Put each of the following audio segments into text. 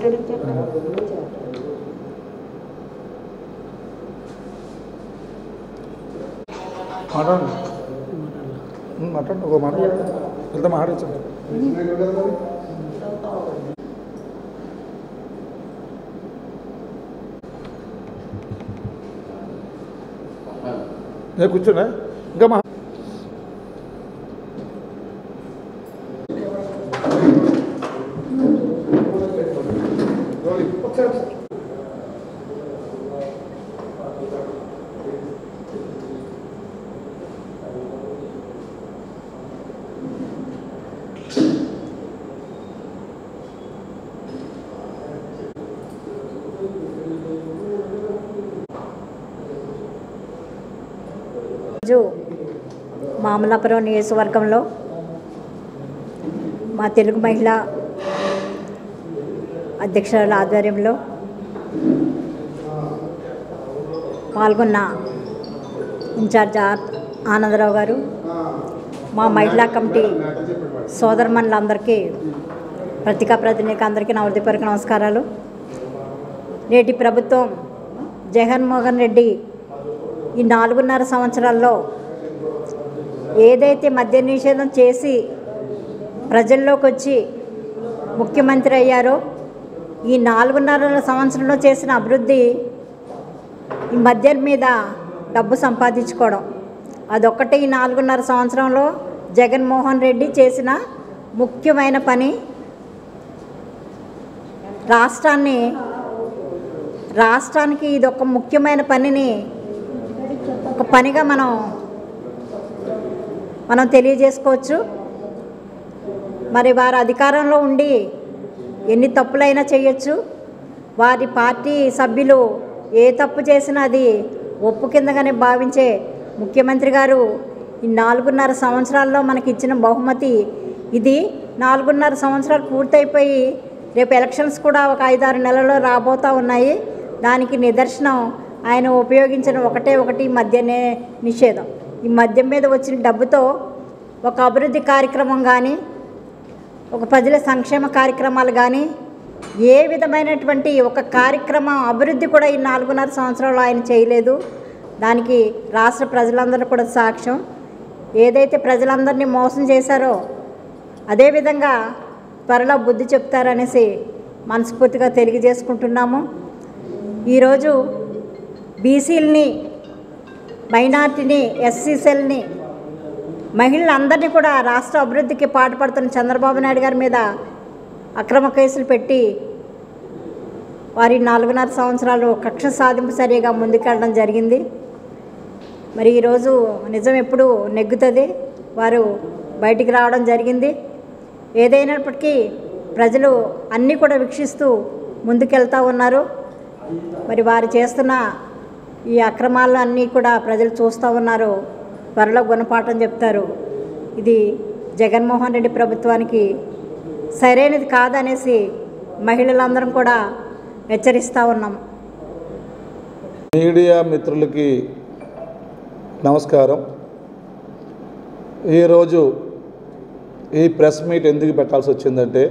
మాట్లాడండి ఉమ్, మాట్లాడండి ఒక మాట వెళ్తే మాట్లాడించండి నేను కూర్చోండి ఇంకా మా రోజు మామలాపురం నియోజకవర్గంలో మా తెలుగు మహిళ అధ్యక్షురాల ఆధ్వర్యంలో పాల్గొన్న ఇన్ఛార్జ్ ఆర్ ఆనందరావు గారు మా మహిళా కమిటీ సోదరమణులందరికీ పత్రికా ప్రతినిధికి అందరికీ నా హృదయపూర్వక నమస్కారాలు నేటి ప్రభుత్వం జగన్మోహన్ రెడ్డి ఈ నాలుగున్నర సంవత్సరాల్లో ఏదైతే మద్య నిషేధం చేసి ప్రజల్లోకి వచ్చి ముఖ్యమంత్రి అయ్యారో ఈ నాలుగున్నర సంవత్సరంలో చేసిన అభివృద్ధి ఈ మద్యం మీద డబ్బు సంపాదించుకోవడం అదొక్కటే ఈ నాలుగున్నర సంవత్సరంలో జగన్మోహన్ రెడ్డి చేసిన ముఖ్యమైన పని రాష్ట్రాన్ని రాష్ట్రానికి ఇది ఒక ముఖ్యమైన పనిని ఒక పనిగా మనం మనం తెలియజేసుకోవచ్చు మరి వారు అధికారంలో ఉండి ఎన్ని తప్పులైనా చేయొచ్చు వారి పార్టీ సభ్యులు ఏ తప్పు చేసినా అది ఒప్పు కిందగానే భావించే ముఖ్యమంత్రి గారు ఈ నాలుగున్నర సంవత్సరాల్లో మనకి ఇచ్చిన బహుమతి ఇది నాలుగున్నర సంవత్సరాలు పూర్తయిపోయి రేపు ఎలక్షన్స్ కూడా ఒక ఐదారు నెలల్లో రాబోతూ ఉన్నాయి దానికి నిదర్శనం ఆయన ఉపయోగించిన ఒకటే ఒకటి మద్యనే నిషేధం ఈ మద్యం మీద వచ్చిన డబ్బుతో ఒక అభివృద్ధి కార్యక్రమం కానీ ఒక ప్రజల సంక్షేమ కార్యక్రమాలు కానీ ఏ విధమైనటువంటి ఒక కార్యక్రమం అభివృద్ధి కూడా ఈ నాలుగున్నర సంవత్సరాలు ఆయన చేయలేదు దానికి రాష్ట్ర ప్రజలందరూ కూడా సాక్ష్యం ఏదైతే ప్రజలందరినీ మోసం చేశారో అదేవిధంగా త్వరలో బుద్ధి చెప్తారనేసి మనస్ఫూర్తిగా తెలియజేసుకుంటున్నాము ఈరోజు బీసీలని మైనార్టీని ఎస్సీసీలని మహిళలందరినీ కూడా రాష్ట్ర అభివృద్ధికి పాటుపడుతున్న చంద్రబాబు నాయుడు గారి మీద అక్రమ కేసులు పెట్టి వారి నాలుగున్నర సంవత్సరాలు కక్ష సాధింపు సరిగా ముందుకెళ్ళడం జరిగింది మరి ఈరోజు నిజం ఎప్పుడు నెగ్గుతుంది వారు బయటికి రావడం జరిగింది ఏదైనప్పటికీ ప్రజలు అన్నీ కూడా వీక్షిస్తూ ముందుకెళ్తూ ఉన్నారు మరి వారు చేస్తున్న ఈ అక్రమాలు అన్నీ కూడా ప్రజలు చూస్తూ ఉన్నారు త్వరలో గుణపాఠం చెప్తారు ఇది జగన్మోహన్ రెడ్డి ప్రభుత్వానికి సరైనది కాదనేసి మహిళలందరం కూడా హెచ్చరిస్తూ ఉన్నాం మీడియా మిత్రులకి నమస్కారం ఈరోజు ఈ ప్రెస్ మీట్ ఎందుకు పెట్టాల్సి వచ్చిందంటే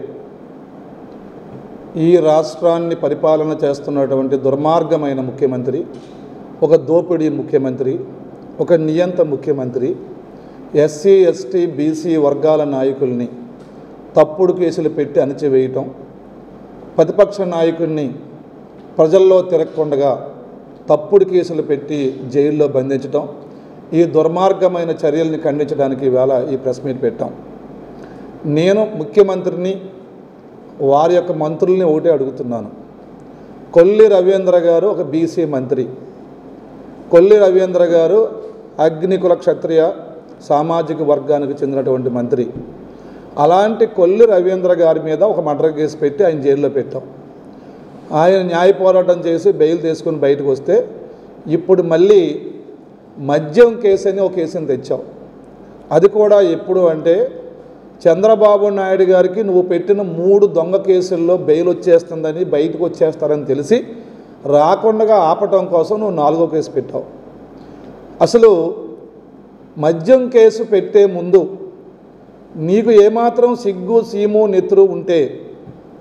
ఈ రాష్ట్రాన్ని పరిపాలన చేస్తున్నటువంటి దుర్మార్గమైన ముఖ్యమంత్రి ఒక దోపిడీ ముఖ్యమంత్రి ఒక నియంత ముఖ్యమంత్రి ఎస్సీ ఎస్టీ బీసీ వర్గాల నాయకుల్ని తప్పుడు కేసులు పెట్టి అణిచివేయటం ప్రతిపక్ష నాయకుడిని ప్రజల్లో తిరగకుండగా తప్పుడు కేసులు పెట్టి జైల్లో బంధించటం ఈ దుర్మార్గమైన చర్యల్ని ఖండించడానికి ఈవేళ ఈ ప్రెస్ మీట్ పెట్టాం నేను ముఖ్యమంత్రిని వారి యొక్క మంత్రుల్ని ఒకటే అడుగుతున్నాను కొల్లి రవీంద్ర గారు ఒక బీసీ మంత్రి కొల్లి రవీంద్ర గారు అగ్నికుల క్షత్రియ సామాజిక వర్గానికి చెందినటువంటి మంత్రి అలాంటి కొల్లి రవీంద్ర గారి మీద ఒక మర్డర్ కేసు పెట్టి ఆయన జైల్లో పెట్టాం ఆయన న్యాయ పోరాటం చేసి బెయిల్ తీసుకుని బయటకు వస్తే ఇప్పుడు మళ్ళీ మద్యం కేసు అని ఒక కేసుని తెచ్చావు అది కూడా ఎప్పుడు అంటే చంద్రబాబు నాయుడు గారికి నువ్వు పెట్టిన మూడు దొంగ కేసుల్లో బెయిల్ వచ్చేస్తుందని బయటకు వచ్చేస్తారని తెలిసి రాకుండా ఆపటం కోసం నువ్వు నాలుగో కేసు పెట్టావు అసలు మద్యం కేసు పెట్టే ముందు నీకు ఏమాత్రం సిగ్గు సీము నెత్తురు ఉంటే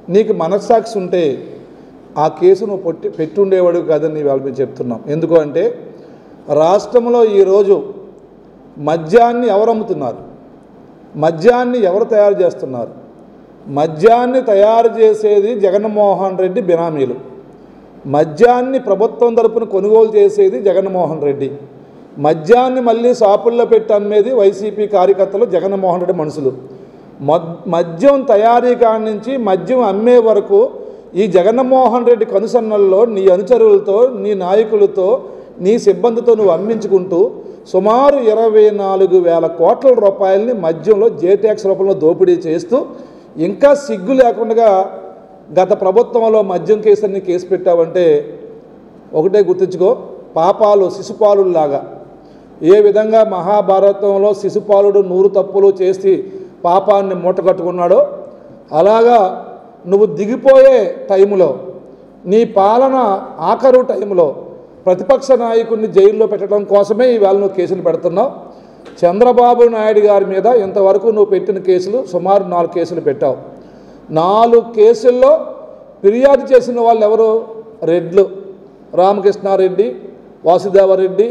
నీకు మనస్సాక్షి ఉంటే ఆ కేసు నువ్వు పొట్టి పెట్టుండేవాడు కాదని వాళ్ళు మేము చెప్తున్నాం ఎందుకు అంటే రాష్ట్రంలో ఈరోజు మద్యాన్ని ఎవరు అమ్ముతున్నారు మద్యాన్ని ఎవరు తయారు చేస్తున్నారు మద్యాన్ని తయారు చేసేది జగన్మోహన్ రెడ్డి బినామీలు మద్యాన్ని ప్రభుత్వం తరపున కొనుగోలు చేసేది జగన్మోహన్ రెడ్డి మద్యాన్ని మళ్ళీ షాపుల్లో పెట్టి అమ్మేది వైసీపీ కార్యకర్తలు జగన్మోహన్ రెడ్డి మనుషులు మద్ మద్యం తయారీ కాడి నుంచి మద్యం అమ్మే వరకు ఈ జగన్మోహన్ రెడ్డి కనుసన్నల్లో నీ అనుచరులతో నీ నాయకులతో నీ సిబ్బందితో నువ్వు అమ్మించుకుంటూ సుమారు ఇరవై నాలుగు వేల కోట్ల రూపాయలని మద్యంలో జే ట్యాక్స్ రూపంలో దోపిడీ చేస్తూ ఇంకా సిగ్గు లేకుండా గత ప్రభుత్వంలో మద్యం కేసుని కేసు పెట్టావంటే ఒకటే గుర్తుంచుకో పాపాలు శిశుపాలులాగా ఏ విధంగా మహాభారతంలో శిశుపాలుడు నూరు తప్పులు చేసి పాపాన్ని మూటగట్టుకున్నాడో అలాగా నువ్వు దిగిపోయే టైంలో నీ పాలన ఆఖరు టైంలో ప్రతిపక్ష నాయకుడిని జైల్లో పెట్టడం కోసమే ఈవేళ నువ్వు కేసులు పెడుతున్నావు చంద్రబాబు నాయుడు గారి మీద ఇంతవరకు నువ్వు పెట్టిన కేసులు సుమారు నాలుగు కేసులు పెట్టావు నాలుగు కేసుల్లో ఫిర్యాదు చేసిన వాళ్ళు ఎవరు రెడ్లు రామకృష్ణారెడ్డి వాసుదేవరెడ్డి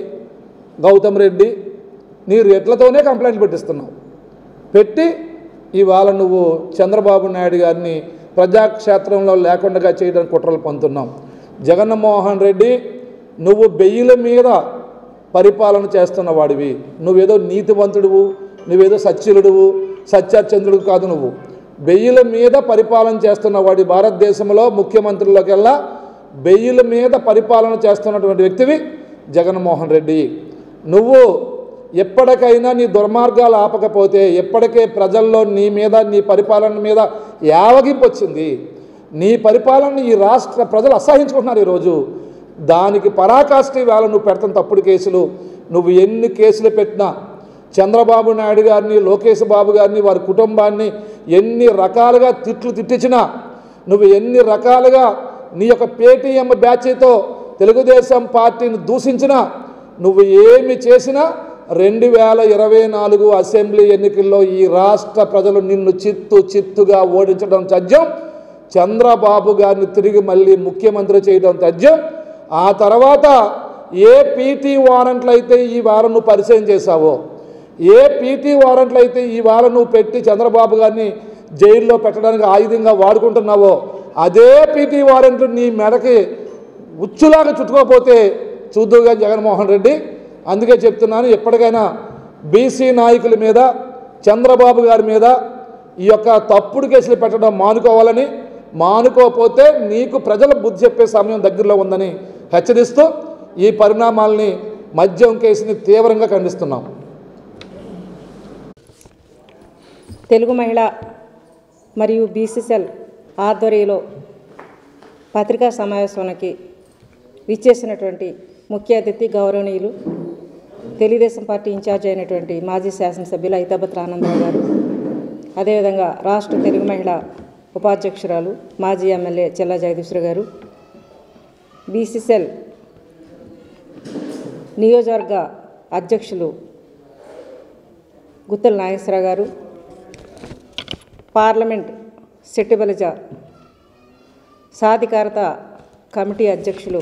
గౌతమ్ రెడ్డి నీ రెడ్లతోనే కంప్లైంట్ పెట్టిస్తున్నావు పెట్టి ఇవాళ నువ్వు చంద్రబాబు నాయుడు గారిని ప్రజాక్షేత్రంలో లేకుండా చేయడానికి కుట్రలు పొందుతున్నావు జగన్మోహన్ రెడ్డి నువ్వు బెయ్యిల మీద పరిపాలన చేస్తున్న వాడివి నువ్వేదో నీతివంతుడువు నువ్వేదో సత్యులుడువు సత్యచంద్రుడు కాదు నువ్వు బెయ్యిల మీద పరిపాలన చేస్తున్న వాడి భారతదేశంలో ముఖ్యమంత్రులకెల్లా బెయ్యిల మీద పరిపాలన చేస్తున్నటువంటి వ్యక్తివి జగన్మోహన్ రెడ్డి నువ్వు ఎప్పటికైనా నీ దుర్మార్గాలు ఆపకపోతే ఎప్పటికే ప్రజల్లో నీ మీద నీ పరిపాలన మీద యావగింపు వచ్చింది నీ పరిపాలన ఈ రాష్ట్ర ప్రజలు అసహించుకుంటున్నారు ఈరోజు దానికి పరాకాష్ఠ వేళ నువ్వు పెడతాం తప్పుడు కేసులు నువ్వు ఎన్ని కేసులు పెట్టినా చంద్రబాబు నాయుడు గారిని లోకేష్ బాబు గారిని వారి కుటుంబాన్ని ఎన్ని రకాలుగా తిట్లు తిట్టించినా నువ్వు ఎన్ని రకాలుగా నీ యొక్క పేటీఎం బ్యాచ్తో తెలుగుదేశం పార్టీని దూషించినా నువ్వు ఏమి చేసినా రెండు వేల ఇరవై నాలుగు అసెంబ్లీ ఎన్నికల్లో ఈ రాష్ట్ర ప్రజలు నిన్ను చిత్తు చిత్తుగా ఓడించడం తథ్యం చంద్రబాబు గారిని తిరిగి మళ్ళీ ముఖ్యమంత్రి చేయడం తథ్యం ఆ తర్వాత ఏ పీటీ వారెంట్లు అయితే ఈ వారం నువ్వు పరిచయం చేశావో ఏ పీటీ వారెంట్లు అయితే ఈ వారం నువ్వు పెట్టి చంద్రబాబు గారిని జైల్లో పెట్టడానికి ఆయుధంగా వాడుకుంటున్నావో అదే పీటీ వారెంట్లు నీ మెడకి ఉచ్చులాగా చుట్టుకోకపోతే చూద్దుగా జగన్మోహన్ రెడ్డి అందుకే చెప్తున్నాను ఎప్పటికైనా బీసీ నాయకుల మీద చంద్రబాబు గారి మీద ఈ యొక్క తప్పుడు కేసులు పెట్టడం మానుకోవాలని మానుకోకపోతే నీకు ప్రజల బుద్ధి చెప్పే సమయం దగ్గరలో ఉందని హెచ్చరిస్తూ ఈ పరిణామాల్ని మద్యం కేసుని తీవ్రంగా ఖండిస్తున్నాం తెలుగు మహిళ మరియు బీసీసీఎల్ ఆధ్వర్యంలో పత్రికా సమావేశానికి విచ్చేసినటువంటి ముఖ్య అతిథి గౌరవనీయులు తెలుగుదేశం పార్టీ ఇన్ఛార్జ్ అయినటువంటి మాజీ శాసనసభ్యులు ఐతాబత్ ఆనందరావు గారు అదేవిధంగా రాష్ట్ర తెలుగు మహిళ ఉపాధ్యక్షురాలు మాజీ ఎమ్మెల్యే చెల్లా జగదీశ్వర గారు బీసీసీఎల్ నియోజకవర్గ అధ్యక్షులు గుత్తల నాగేశ్వరరావు గారు పార్లమెంట్ సెట్టిబలజ సాధికారత కమిటీ అధ్యక్షులు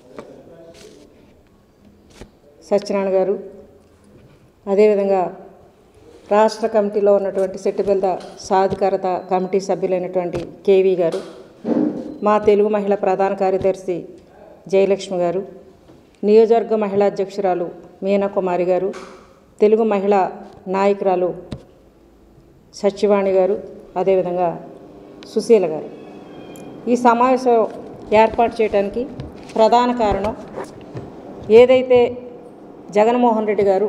సత్యనారాయణ గారు అదేవిధంగా రాష్ట్ర కమిటీలో ఉన్నటువంటి సెట్టిబెల్ద సాధికారత కమిటీ సభ్యులైనటువంటి కేవీ గారు మా తెలుగు మహిళా ప్రధాన కార్యదర్శి జయలక్ష్మి గారు నియోజకవర్గ మహిళా అధ్యక్షురాలు మీనా కుమారి గారు తెలుగు మహిళా నాయకురాలు సత్యవాణి గారు అదేవిధంగా సుశీల గారు ఈ సమావేశం ఏర్పాటు చేయడానికి ప్రధాన కారణం ఏదైతే జగన్మోహన్ రెడ్డి గారు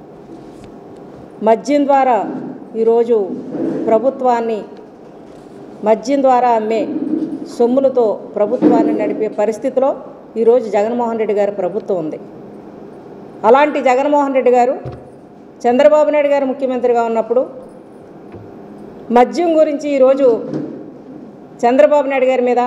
మద్యం ద్వారా ఈరోజు ప్రభుత్వాన్ని మద్యం ద్వారా అమ్మే సొమ్ములతో ప్రభుత్వాన్ని నడిపే పరిస్థితిలో ఈరోజు జగన్మోహన్ రెడ్డి గారి ప్రభుత్వం ఉంది అలాంటి జగన్మోహన్ రెడ్డి గారు చంద్రబాబు నాయుడు గారు ముఖ్యమంత్రిగా ఉన్నప్పుడు మద్యం గురించి ఈరోజు చంద్రబాబు నాయుడు గారి మీద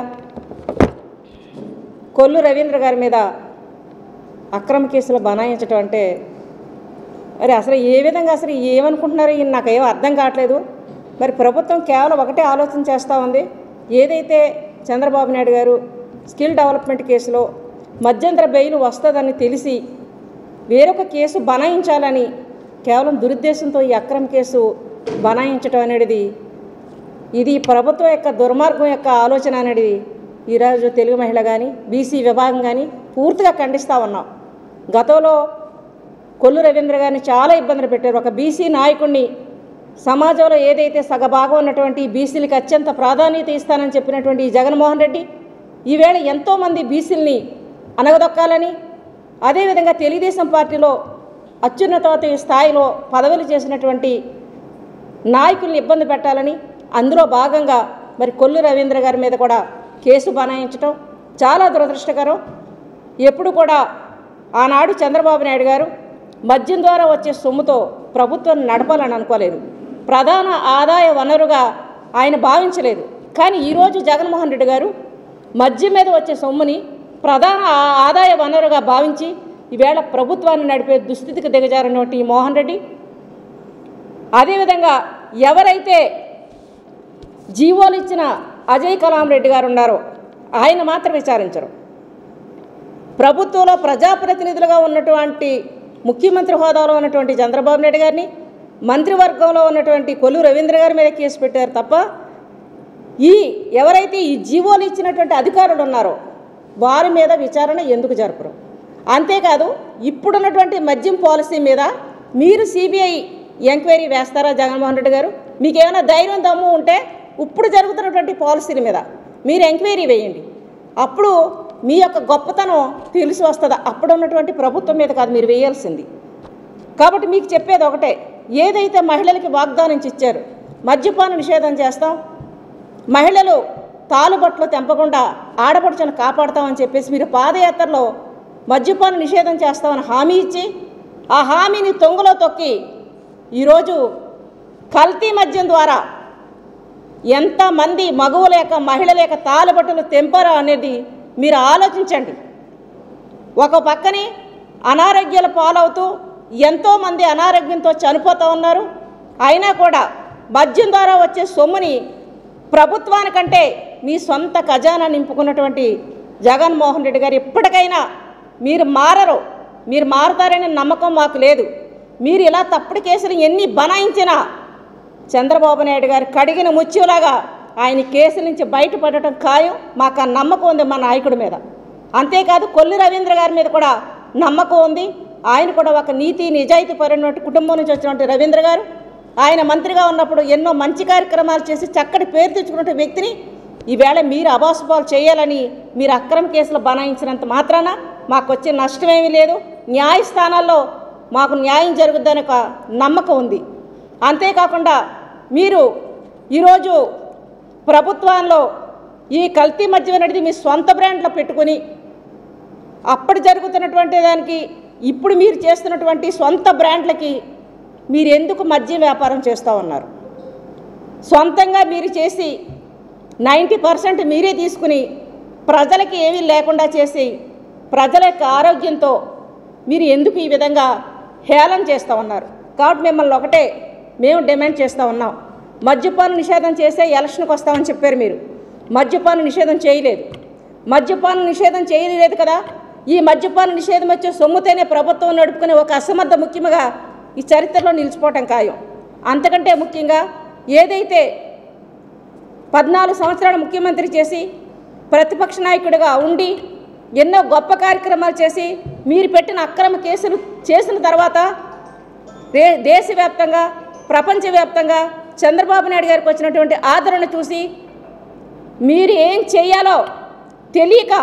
కొల్లు రవీంద్ర గారి మీద అక్రమ కేసులు బనాయించడం అంటే మరి అసలు ఏ విధంగా అసలు ఏమనుకుంటున్నారు ఈయన నాకు ఏమో అర్థం కావట్లేదు మరి ప్రభుత్వం కేవలం ఒకటే ఆలోచన చేస్తూ ఉంది ఏదైతే చంద్రబాబు నాయుడు గారు స్కిల్ డెవలప్మెంట్ కేసులో మధ్యంతర బెయిల్ వస్తుందని తెలిసి వేరొక కేసు బనాయించాలని కేవలం దురుద్దేశంతో ఈ అక్రమ కేసు బనాయించడం అనేది ఇది ప్రభుత్వం యొక్క దుర్మార్గం యొక్క ఆలోచన అనేది ఈరోజు తెలుగు మహిళ కానీ బీసీ విభాగం కానీ పూర్తిగా ఖండిస్తూ ఉన్నాం గతంలో కొల్లు రవీంద్ర గారిని చాలా ఇబ్బందులు పెట్టారు ఒక బీసీ నాయకుడిని సమాజంలో ఏదైతే సగభాగం ఉన్నటువంటి బీసీలకు అత్యంత ప్రాధాన్యత ఇస్తానని చెప్పినటువంటి ఈ జగన్మోహన్ రెడ్డి ఈవేళ ఎంతోమంది బీసీలని అనగదొక్కాలని అదేవిధంగా తెలుగుదేశం పార్టీలో అత్యున్నత స్థాయిలో పదవులు చేసినటువంటి నాయకుల్ని ఇబ్బంది పెట్టాలని అందులో భాగంగా మరి కొల్లు రవీంద్ర గారి మీద కూడా కేసు బనాయించడం చాలా దురదృష్టకరం ఎప్పుడు కూడా ఆనాడు చంద్రబాబు నాయుడు గారు మద్యం ద్వారా వచ్చే సొమ్ముతో ప్రభుత్వం నడపాలని అనుకోలేదు ప్రధాన ఆదాయ వనరుగా ఆయన భావించలేదు కానీ ఈరోజు జగన్మోహన్ రెడ్డి గారు మద్యం మీద వచ్చే సొమ్ముని ప్రధాన ఆ- ఆదాయ వనరుగా భావించి ఈవేళ ప్రభుత్వాన్ని నడిపే దుస్థితికి దిగజారినటువంటి ఈ మోహన్ రెడ్డి అదేవిధంగా ఎవరైతే జీవోలు ఇచ్చిన అజయ్ కలాం రెడ్డి గారు ఉన్నారో ఆయన మాత్రం విచారించరు ప్రభుత్వంలో ప్రజాప్రతినిధులుగా ఉన్నటువంటి ముఖ్యమంత్రి హోదాలో ఉన్నటువంటి చంద్రబాబు నాయుడు గారిని మంత్రివర్గంలో ఉన్నటువంటి కొల్లు రవీంద్ర గారి మీద కేసు పెట్టారు తప్ప ఈ ఎవరైతే ఈ జీవోలు ఇచ్చినటువంటి అధికారులు ఉన్నారో వారి మీద విచారణ ఎందుకు జరపరు అంతేకాదు ఇప్పుడున్నటువంటి మద్యం పాలసీ మీద మీరు సిబిఐ ఎంక్వైరీ వేస్తారా జగన్మోహన్ రెడ్డి గారు మీకు ఏమైనా ధైర్యం దమ్ము ఉంటే ఇప్పుడు జరుగుతున్నటువంటి పాలసీల మీద మీరు ఎంక్వైరీ వేయండి అప్పుడు మీ యొక్క గొప్పతనం తెలిసి వస్తుంది అప్పుడు ఉన్నటువంటి ప్రభుత్వం మీద కాదు మీరు వేయాల్సింది కాబట్టి మీకు చెప్పేది ఒకటే ఏదైతే మహిళలకి వాగ్దానం ఇచ్చారు మద్యపాన నిషేధం చేస్తాం మహిళలు తాలుబట్లు తెంపకుండా ఆడపడుచును కాపాడతామని చెప్పేసి మీరు పాదయాత్రలో మద్యపాన నిషేధం చేస్తామని హామీ ఇచ్చి ఆ హామీని తొంగలో తొక్కి ఈరోజు కల్తీ మద్యం ద్వారా ఎంతమంది మగవుల యొక్క మహిళల యొక్క తాలుబట్టలు తెంపారో అనేది మీరు ఆలోచించండి ఒక పక్కనే అనారోగ్యాల పాలవుతూ ఎంతోమంది అనారోగ్యంతో చనిపోతూ ఉన్నారు అయినా కూడా మద్యం ద్వారా వచ్చే సొమ్ముని ప్రభుత్వానికంటే మీ సొంత ఖజానా నింపుకున్నటువంటి జగన్మోహన్ రెడ్డి గారు ఇప్పటికైనా మీరు మారరు మీరు మారుతారనే నమ్మకం మాకు లేదు మీరు ఇలా తప్పుడు కేసులు ఎన్ని బనాయించినా చంద్రబాబు నాయుడు గారు కడిగిన ముత్యంలాగా ఆయన కేసు నుంచి బయటపడటం ఖాయం మాకు ఆ నమ్మకం ఉంది మా నాయకుడి మీద అంతేకాదు కొల్లి రవీంద్ర గారి మీద కూడా నమ్మకం ఉంది ఆయన కూడా ఒక నీతి నిజాయితీ పడినటువంటి కుటుంబం నుంచి వచ్చినటువంటి రవీంద్ర గారు ఆయన మంత్రిగా ఉన్నప్పుడు ఎన్నో మంచి కార్యక్రమాలు చేసి చక్కటి పేరు తెచ్చుకున్న వ్యక్తిని ఈవేళ మీరు అబాసుపాలు చేయాలని మీరు అక్రమ కేసులు బనాయించినంత మాత్రాన మాకు వచ్చే నష్టమేమీ లేదు న్యాయస్థానాల్లో మాకు న్యాయం జరుగుద్దని ఒక నమ్మకం ఉంది అంతేకాకుండా మీరు ఈరోజు ప్రభుత్వంలో ఈ కల్తీ మద్యం అనేది మీ సొంత బ్రాండ్లో పెట్టుకుని అప్పటి జరుగుతున్నటువంటి దానికి ఇప్పుడు మీరు చేస్తున్నటువంటి సొంత బ్రాండ్లకి మీరు ఎందుకు మద్యం వ్యాపారం చేస్తూ ఉన్నారు సొంతంగా మీరు చేసి నైంటీ పర్సెంట్ మీరే తీసుకుని ప్రజలకి ఏమీ లేకుండా చేసి ప్రజల యొక్క ఆరోగ్యంతో మీరు ఎందుకు ఈ విధంగా హేళన చేస్తూ ఉన్నారు కాబట్టి మిమ్మల్ని ఒకటే మేము డిమాండ్ చేస్తూ ఉన్నాం మద్యపాన నిషేధం చేసే ఎలక్షన్కి వస్తామని చెప్పారు మీరు మద్యపాన నిషేధం చేయలేదు మద్యపాన నిషేధం చేయలేదు కదా ఈ మద్యపాన నిషేధం వచ్చే సొమ్ముతోనే ప్రభుత్వం నడుపుకునే ఒక అసమర్థ ముఖ్యముగా ఈ చరిత్రలో నిలిచిపోవటం ఖాయం అంతకంటే ముఖ్యంగా ఏదైతే పద్నాలుగు సంవత్సరాలు ముఖ్యమంత్రి చేసి ప్రతిపక్ష నాయకుడిగా ఉండి ఎన్నో గొప్ప కార్యక్రమాలు చేసి మీరు పెట్టిన అక్రమ కేసులు చేసిన తర్వాత దే దేశవ్యాప్తంగా ప్రపంచవ్యాప్తంగా చంద్రబాబు నాయుడు గారికి వచ్చినటువంటి ఆదరణ చూసి మీరు ఏం చేయాలో తెలియక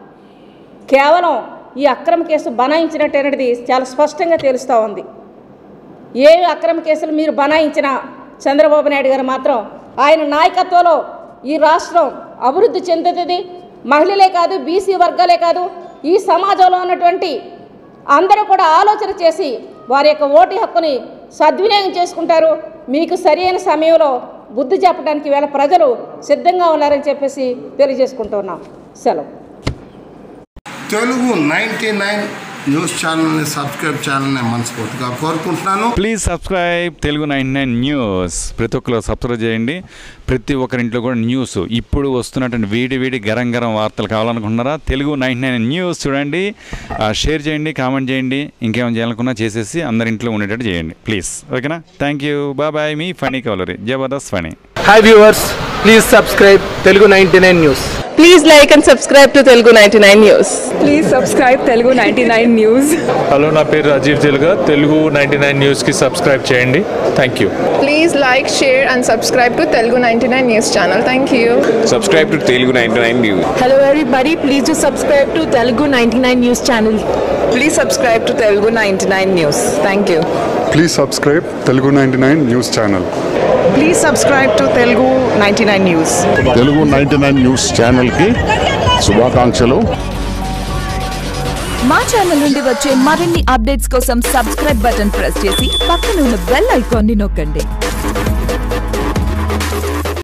కేవలం ఈ అక్రమ కేసు బనాయించినట్టు అనేది చాలా స్పష్టంగా తెలుస్తూ ఉంది ఏ అక్రమ కేసులు మీరు బనాయించినా చంద్రబాబు నాయుడు గారు మాత్రం ఆయన నాయకత్వంలో ఈ రాష్ట్రం అభివృద్ధి చెందుతుంది మహిళలే కాదు బీసీ వర్గాలే కాదు ఈ సమాజంలో ఉన్నటువంటి అందరూ కూడా ఆలోచన చేసి వారి యొక్క ఓటు హక్కుని సద్వినియోగం చేసుకుంటారు మీకు సరైన సమయంలో బుద్ధి చెప్పడానికి వేళ ప్రజలు సిద్ధంగా ఉన్నారని చెప్పేసి తెలియజేసుకుంటున్నాం సెలవు తెలుగు నైంటీ నైన్ న్యూస్ ఛానల్ని సబ్స్క్రైబ్ చేయాలని మనస్ఫూర్తిగా కోరుకుంటున్నాను please subscribe Telugu nine nine news ప్రతి ఒక్కరు సబ్స్క్రైబ్ చేయండి ప్రతి ఒక్కరింట్లో కూడా న్యూస్ ఇప్పుడు వస్తున్నటువంటి వేడి వేడి గరం గరం వార్తలు కావాలనుకుంటున్నారా తెలుగు నైన్ నైన్ న్యూస్ చూడండి ఆ, షేర్ చేయండి కామెంట్ చేయండి ఇంకేమైనా చేయాలనుకున్నా చేసేసి అందరి ఇంట్లో ఉండేటట్టు చేయండి ప్లీజ్ ఓకేనా థ్యాంక్ యూ బాయ్ బాయ్ మీ ఫనీ కవలరీ Jabardasth funny hi viewers please subscribe Telugu ninety nine news Please like and subscribe to Telugu 99 News. Please subscribe Telugu ninety nine news hello నా పేరు రాజీవ్ తెలుగా తెలుగు నైంటీ నైన్ న్యూస్కి సబ్స్క్రైబ్ చేయండి thank you Please like, share, and subscribe to Telugu 99 News channel. Thank you. subscribe to Telugu 99 News. Hello everybody please to subscribe to Telugu ninety nine news channel Please subscribe to Telugu 99 News. Thank you. Please subscribe Telugu ninety nine news channel Please subscribe to Telugu 99 News. Telugu ninety nine news ఛానల్కి శుభాకాంక్షలు మా channel నుండి వచ్చే మరిన్ని updates కోసం subscribe button press చేసి పక్కన ఉన్న బెల్ ఐకాన్ని నొక్కండి